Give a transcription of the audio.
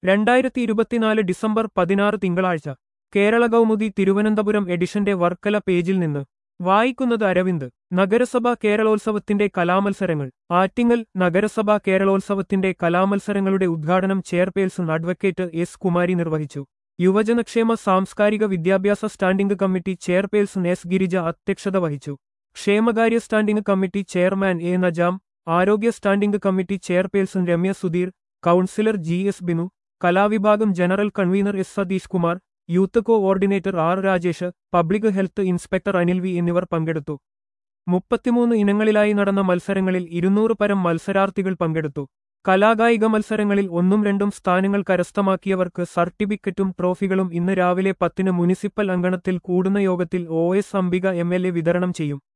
രണ്ടായിരത്തി ഇരുപത്തിനാല് ഡിസംബർ പതിനാറ് തിങ്കളാഴ്ച കേരള കൗമുദി തിരുവനന്തപുരം എഡിഷന്റെ വർക്കല പേജിൽ നിന്ന് വായിക്കുന്നത് അരവിന്ദ് നഗരസഭാ കേരളോത്സവത്തിന്റെ കലാമത്സരങ്ങൾ ആറ്റിങ്ങൽ നഗരസഭാ കേരളോത്സവത്തിന്റെ കലാമത്സരങ്ങളുടെ ഉദ്ഘാടനം ചെയർപേഴ്സൺ അഡ്വക്കേറ്റ് എസ് കുമാരി നിർവഹിച്ചു യുവജനക്ഷേമ സാംസ്കാരിക വിദ്യാഭ്യാസ standing committee chairperson S Girija അധ്യക്ഷത വഹിച്ചു ക്ഷേമകാര്യ standing committee chairman A Najam ആരോഗ്യ standing committee chairperson Ramya Sudheer councillor G S Binu കലാവിഭാഗം general convenor S Satheesh Kumar youth coordinator R Rajesh public health inspector Anil V എന്നിവർ പങ്കെടുത്തു മുപ്പത്തിമൂന്ന് ഇനങ്ങളിലായി നടന്ന മത്സരങ്ങളിൽ ഇരുന്നൂറ് പരം മത്സരാർത്ഥികൾ പങ്കെടുത്തു കലാകായിക മത്സരങ്ങളിൽ ഒന്നും രണ്ടും സ്ഥാനങ്ങൾ കരസ്ഥമാക്കിയവർക്ക് സർട്ടിഫിക്കറ്റും ട്രോഫികളും ഇന്ന് രാവിലെ പത്തിന് മുനിസിപ്പൽ അങ്കണത്തിൽ കൂടുന്ന യോഗത്തിൽ O S Ambika M L A വിതരണം ചെയ്യും